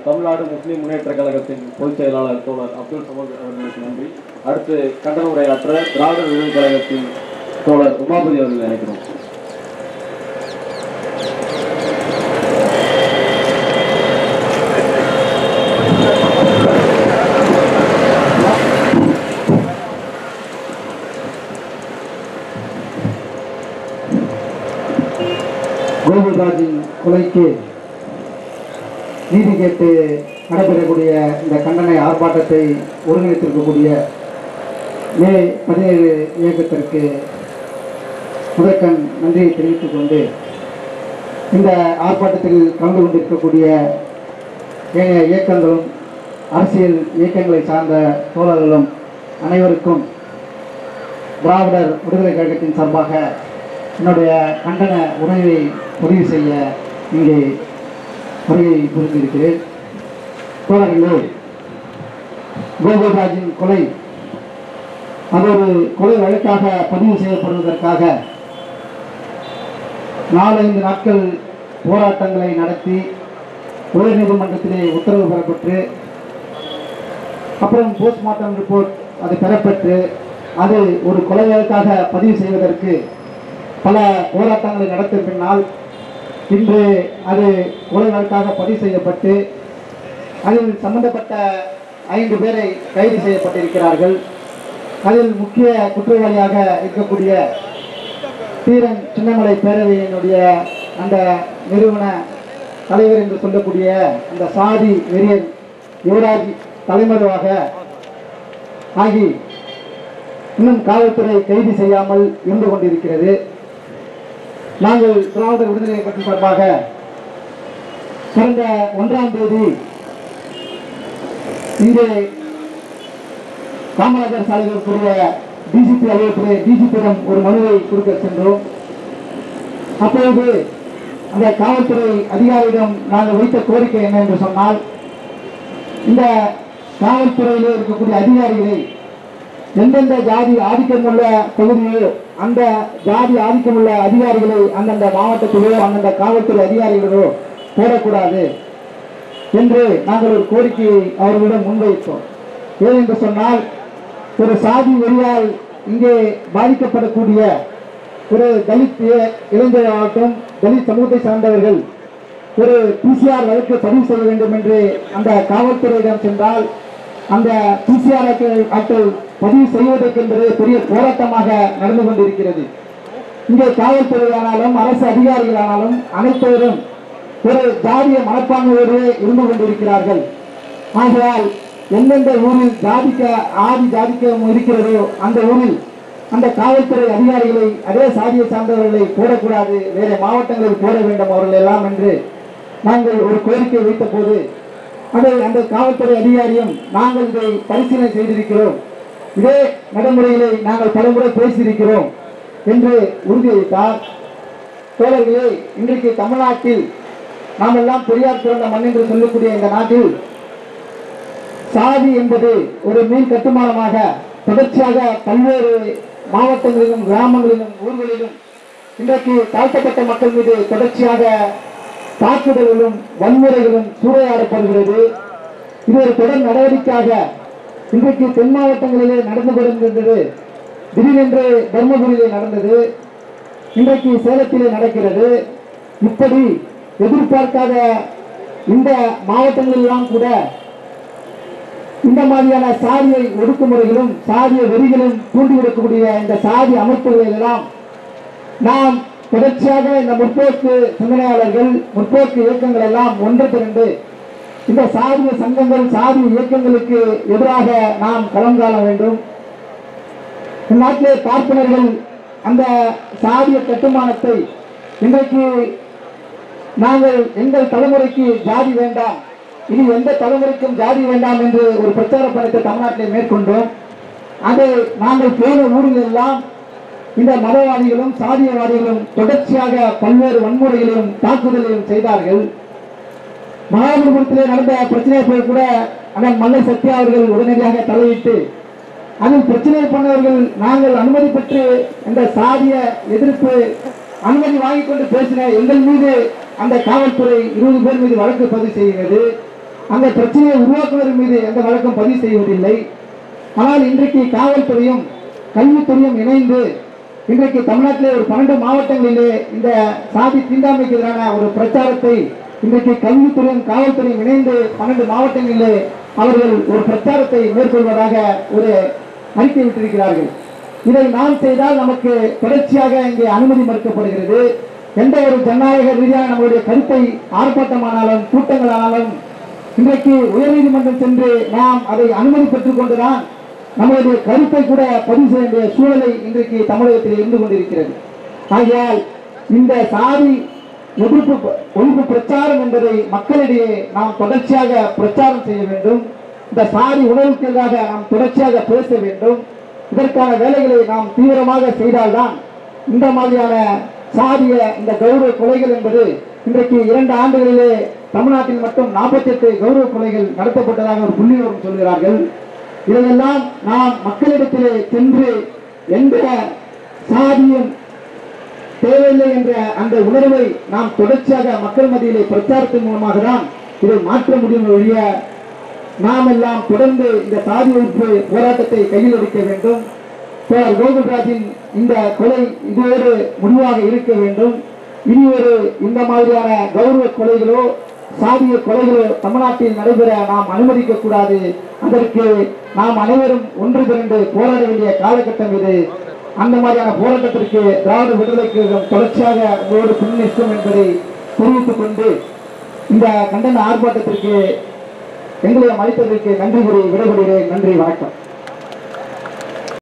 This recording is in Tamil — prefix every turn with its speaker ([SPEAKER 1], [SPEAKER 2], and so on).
[SPEAKER 1] தமிழ்நாடு முஸ்லிம் முன்னேற்ற கழகத்தின் பொதுச் செயலாளர் தோழர் அப்துல் சமத் அவர்களுக்கு நன்றி அடுத்து கண்டன உரையாற்ற திராவிட விடுதலை கழகத்தின் தோழர் உமாபதி அவர்கள் நினைக்கிறோம்
[SPEAKER 2] கோகுல்ராஜின் கொலைக்கு நீதி கேட்டு நடைபெறக்கூடிய இந்த கண்டன ஆர்ப்பாட்டத்தை ஒருங்கிணைத்திருக்கக்கூடிய மே பதினேழு இயக்கத்திற்கு முதற்கண் நன்றியை தெரிவித்துக் கொண்டு இந்த ஆர்ப்பாட்டத்தில் கலந்து கொண்டிருக்கக்கூடிய ஏனைய இயக்கங்களும் அரசியல் இயக்கங்களை சார்ந்த தோழர்களும் அனைவருக்கும் திராவிடர் விடுதலை கழகத்தின் சார்பாக என்னுடைய கண்டன உரையை பதிவு செய்ய இங்கே வருகை புரிந்திருக்கிறேன் தோழர்களே கோகுல்ராஜின் கொலை அது ஒரு கொலை வழக்காக பதிவு செய்யப்படுவதற்காக நாலஞ்சு நாட்கள் போராட்டங்களை நடத்தி உயர்நீதிமன்றத்திலே உத்தரவு பெறப்பட்டு அப்புறம் போஸ்ட்மார்ட்டம் ரிப்போர்ட் அது பெறப்பட்டு அது ஒரு கொலை வழக்காக பதிவு செய்வதற்கு பல போராட்டங்களை நடத்திய பின்னால் இன்று அது கொலை வழக்காக பதிவு செய்யப்பட்டு அதில் சம்பந்தப்பட்ட ஐந்து பேரை கைது செய்யப்பட்டிருக்கிறார்கள் அதில் முக்கிய குற்றவாளியாக இருக்கக்கூடிய தீரன் சின்னமலை பேரவையினுடைய அந்த நிறுவன தலைவர் என்று சொல்லக்கூடிய அந்த சாதி வெறியன் யுவராஜ் தலைமறைவாக ஆகி இன்னும் காவல்துறை கைது செய்யாமல் இருந்து கொண்டிருக்கிறது நாங்கள் திராவிடர் விடுதலை கட்சி சார்பாக கடந்த ஒன்றாம் தேதி இங்கே காமராஜர் சாலைகளுக்குரிய டிஜிபி அலுவலகத்திலே டிஜிபியிடம் ஒரு மனுவை கொடுக்க சென்றோம் அப்பொழுது அந்த காவல்துறை அதிகாரியிடம் நாங்கள் வைத்த கோரிக்கை என்ன என்று சொன்னால் இந்த காவல்துறையிலே இருக்கக்கூடிய அதிகாரிகளை எந்தெந்த ஜாதி ஆதிக்கமுள்ள பகுதியோ அந்த ஜாதி ஆதிக்கமுள்ள அதிகாரிகளை அந்தந்த மாவட்டத்திலோ அந்தந்த காவல்துறை அதிகாரிகளோ போடக்கூடாது என்று நாங்கள் ஒரு கோரிக்கையை அவர்களிடம் முன்வைத்தோம் ஏன் என்று சொன்னால் ஒரு சாதி வெறியால் இங்கே பாதிக்கப்படக்கூடிய ஒரு தலித் இ- இளைஞராகட்டும் தலித் சமூகத்தை சார்ந்தவர்கள் ஒரு பிசிஆர் வழக்கு பதிவு செய்ய வேண்டும் என்று அந்த காவல்துறையிடம் சென்றால் அந்த பிசிஆர் அட்டை பதிவு செய்வதற்கு என்பது பெரிய போராட்டமாக நடந்து கொண்டிருக்கிறது இங்கே காவல்துறையானாலும் அரசு அதிகாரிகளானாலும் அனைத்தவரும் ஒரு ஜாதிய மனப்பான்மையோடு இருந்து கொண்டிருக்கிறார்கள் ஆகையால் எந்தெந்த ஊரில் ஜாதிக்க ஆதி ஜாதிக்கம் இருக்கிறதோ அந்த ஊரில் அந்த காவல்துறை அதிகாரிகளை அதே சாதியை சார்ந்தவர்களை போடக்கூடாது வேற மாவட்டங்களில் போட வேண்டும் அவர்கள் எல்லாம் என்று நாங்கள் ஒரு கோரிக்கை வைத்த போது அதை அந்த காவல்துறை அதிகாரியும் நாங்கள் இதை பரிசீலனை செய்திருக்கிறோம் இதே நடைமுறைகளை நாங்கள் பலமுறை பேசியிருக்கிறோம் என்று உறுதியளித்தார் தோழர்களே இன்றைக்கு தமிழ்நாட்டில் நாம் எல்லாம் பெரியார் பிறந்த மண் என்று சொல்லக்கூடிய இந்த நாட்டில் சாதி என்பது ஒரு மீன் கட்டுமானமாக தொடர்ச்சியாக பல்வேறு மாவட்டங்களிலும் கிராமங்களிலும் ஊர்களிலும் இன்றைக்கு தாழ்த்தப்பட்ட மக்கள் மீது தொடர்ச்சியாக தாக்குதல்களும் வன்முறைகளும் சூறையாடப்படுகிறது இது ஒரு தொடர் நடவடிக்கையாக இன்றைக்கு தென் மாவட்டங்களிலே நடந்து கொண்டிருந்தது திடீரென்று தர்மபுரியிலே நடந்தது இன்றைக்கு சேலத்திலே நடக்கிறது இப்படி எதிர்பார்க்காத இந்த மாவட்டங்களெல்லாம் கூட இந்த மாதிரியான சாதியை ஒடுக்குமுறைகளும் சாதிய வெறிகளும் தூண்டிவிடக்கூடிய இந்த சாதி அமைப்புகளை எல்லாம் நாம் தொடர்ச்சியாக இந்த முற்போக்கு சிந்தனையாளர்கள் முற்போக்கு இயக்கங்கள் எல்லாம் ஒன்று திரண்டு இந்த சாதிய சங்கங்கள் சாதி இயக்கங்களுக்கு எதிராக நாம் களம் காண வேண்டும் இந்நாட்டிலே பார்ப்பனர்கள் அந்த சாதிய கட்டுமானத்தை இன்றைக்கு நாங்கள் எங்கள் தலைமுறைக்கு ஜாதி வேண்டாம் இனி எந்த தலைமுறைக்கும் ஜாதி வேண்டாம் என்று ஒரு பிரச்சார பணத்தை தமிழ்நாட்டிலே மேற்கொண்டோம் அதை நாங்கள் போன ஊரில் எல்லாம் இந்த மதவாதிகளும் சாதியவாதிகளும் தொடர்ச்சியாக பல்வேறு வன்முறைகளையும் தாக்குதலையும் செய்தார்கள் மகாபலிபுரத்திலே நடந்த பிரச்சனை போய் கூட அண்ணன் மல்லை சத்யா அவர்கள் உடனடியாக தலையிட்டு அதில் பிரச்சனை பண்ணவர்கள் நாங்கள் அனுமதி பெற்று இந்த சாதிய எதிர்ப்பு அனுமதி வாங்கிக் கொண்டு பேசின எங்கள் மீது அந்த காவல்துறை இருபது பேர் மீது வழக்கு பதிவு செய்கிறது அந்த பிரச்சனையை உருவாக்குவதன் மீது எந்த வழக்கம் பதிவு செய்வதில்லை ஆனால் இன்றைக்கு காவல்துறையும் கல்வித்துறையும் இணைந்து இன்றைக்கு தமிழ்நாட்டிலே ஒரு பன்னெண்டு மாவட்டங்களிலே இந்த சாதி தீண்டாமைக்கு எதிரான ஒரு பிரச்சாரத்தை இன்றைக்கு கல்வித்துறையும் காவல்துறையும் இணைந்து பன்னெண்டு மாவட்டங்களிலே அவர்கள் ஒரு பிரச்சாரத்தை மேற்கொள்வதாக ஒரு அறிக்கை விட்டிருக்கிறார்கள் இதை நாம் செய்தால் நமக்கு தொடர்ச்சியாக இங்கே அனுமதி மறுக்கப்படுகிறது எந்த ஒரு ஜனநாயக ரீதியான நம்முடைய கருத்தை ஆர்ப்பாட்டமானாலும் கூட்டங்களானாலும் இன்றைக்கு உயர்நீதிமன்றம் சென்று நாம் அதை அனுமதி பெற்றுக் கொண்டுதான் நம்முடைய கருத்தை கூட பதிவு செய்ய வேண்டிய சூழலை இன்றைக்கு தமிழகத்தில் இருந்து கொண்டிருக்கிறது ஆகையால் இந்த சாதி எதிர்ப்பு ஒழிப்பு பிரச்சாரம் என்பதை மக்களிடையே நாம் தொடர்ச்சியாக பிரச்சாரம் செய்ய வேண்டும் இந்த சாதி உணர்வுக்கு எதிராக நாம் தொடர்ச்சியாக பேச வேண்டும் இதற்கான வேலைகளை நாம் தீவிரமாக செய்தால்தான் இந்த மாதிரியான சாதிய இந்த கௌரவ கொலைகள் என்பது இன்றைக்கு இரண்டு ஆண்டுகளிலே தமிழ்நாட்டில் மட்டும் 48 கௌரவ கொலைகள் நடத்தப்பட்டதாக ஒரு புள்ளிவரம் சொல்கிறார்கள் இதையெல்லாம் நாம் மக்களிடத்திலே சென்று எந்த சாதியும் தேவையில்லை என்ற அந்த உணர்வை நாம் தொடர்ச்சியாக மக்கள் மத்தியிலே பிரச்சாரத்தின் மூலமாக தான் இதை மாற்ற முடியும் ஒழிய நாம் எல்லாம் தொடர்ந்து இந்த சாதி ஒழிப்பு போராட்டத்தை கையில் எடுக்க வேண்டும் தோழர் கோகுல்ராஜின் இந்த கொலை இதோடு முடிவாக இருக்க வேண்டும் இனி ஒரு இந்த மாதிரியான கௌரவ கொலைகளோ சாதிய கொலைகளோ தமிழ்நாட்டில் நடைபெற நாம் அனுமதிக்க கூடாது அதற்கு நாம் அனைவரும் ஒன்று திரண்டு போராட வேண்டிய காலகட்டம் இது அந்த மாதிரியான போராட்டத்திற்கு திராவிட விடுதலை கழகம் தொடர்ச்சியாக உங்களோடு பின் நிற்கும் என்பதை தெரிவித்துக் கொண்டு இந்த கண்டன ஆர்ப்பாட்டத்திற்கு எங்களை அழைத்ததற்கு நன்றி கூறி விடைபெறுகிறேன் நன்றி வணக்கம்